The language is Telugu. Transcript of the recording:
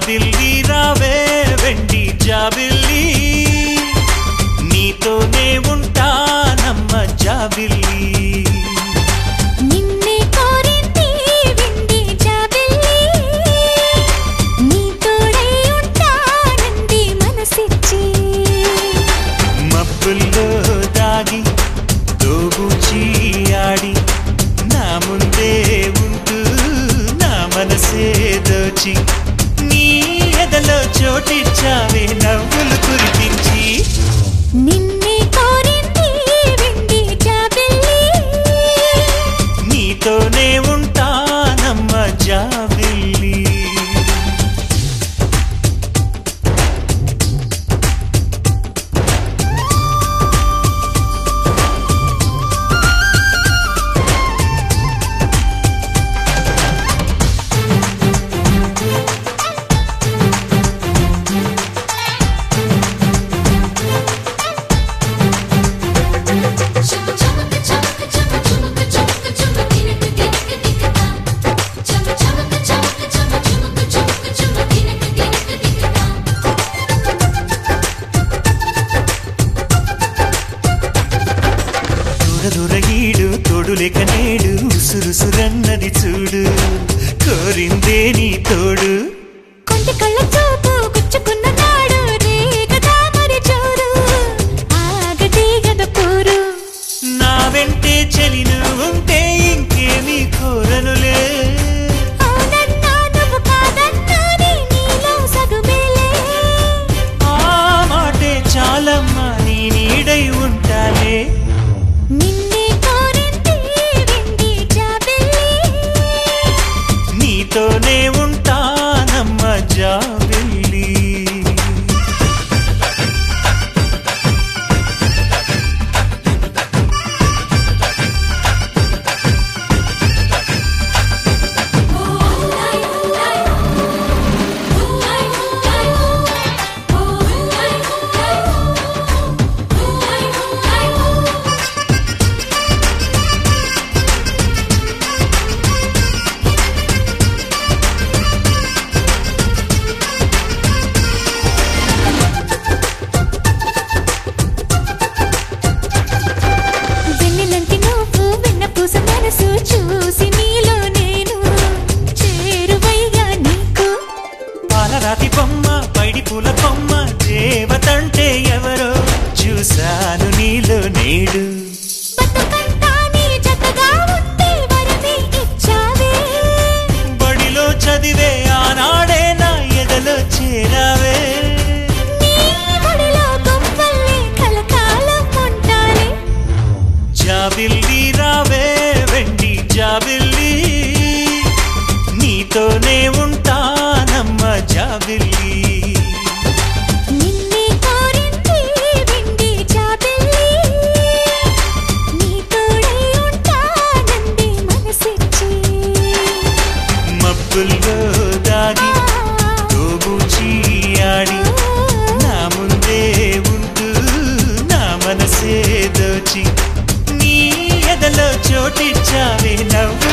జాబిల్లి రావే వెండి జాబిల్లి నీతోనే ఉంటానమ్మ జాబిల్లి నిన్నే కోరింది విండి జాబిల్లి నీ తోడై ఉంటానంది మనసిచ్చి మబ్బుల్లో దాగి దోబూచి ఆడి నా ముందే ఉంటూ నా మనసే దోచి నీ ఎదలో చోటిచ్చావే నవ్వులు కురిపించి నిన్నే కోరింది విండి జాబిల్లి నీతోనే ఉంటానమ్మ జాబిల్లి దూర దూర ఈడు తోడు లేక నేడు ఉసురుసురన్నది చూడు కోరిందే నీ తోడు కొంటి కళ్ళ చూపు గుచ్చుకున్న నాడు రేగదా మరి చూడు ఆగటి గద పూరు నా వెంటే చెలిను ఉంటే ఇంకేమీ కోరనులే అవునన్నా నువ్వు కాదన్నా నీ నీలో సగుమేలే ఆ మాటే చాలమ్మా నీ నీడై ఉంటాలే నిన్నే కోరింది విండి జాబిల్లి నీతోనే ఉంటానమ్మ జాబిల్లి వెన్నెలంటి నువ్వు వెన్న పూస మనసు చూసి నీలో నేను చేరువయ్యా నీకు పాలరాతి బొమ్మ పైడి పూల బొమ్మ దేవతంటే ఎవరో చూశాను నీలో నేడు బతుకంతా నీ జతగా ఉంటే వరమే ఇచ్చావే బడిలో చదివే ఆనాడే నా ఎదలో చేరావే నీ ఒడిలో గొప్పల్లే కలకాలం ఉంటాలే జాబిల్లి రావే వెండి జాబిల్లి నీతోనే ఉంటానమ్మ జాబిల్లి నిన్నే కోరింది విండి జాబిల్లి నీ తోడై ఉంటానంది మనసిచ్చి మబ్బుల్లో దాగి దోబూచి ఆడి నా ముందే ఉంటూ నా మనసే దోచి నీ ఎదలో చోటిచ్చావే నవ్వు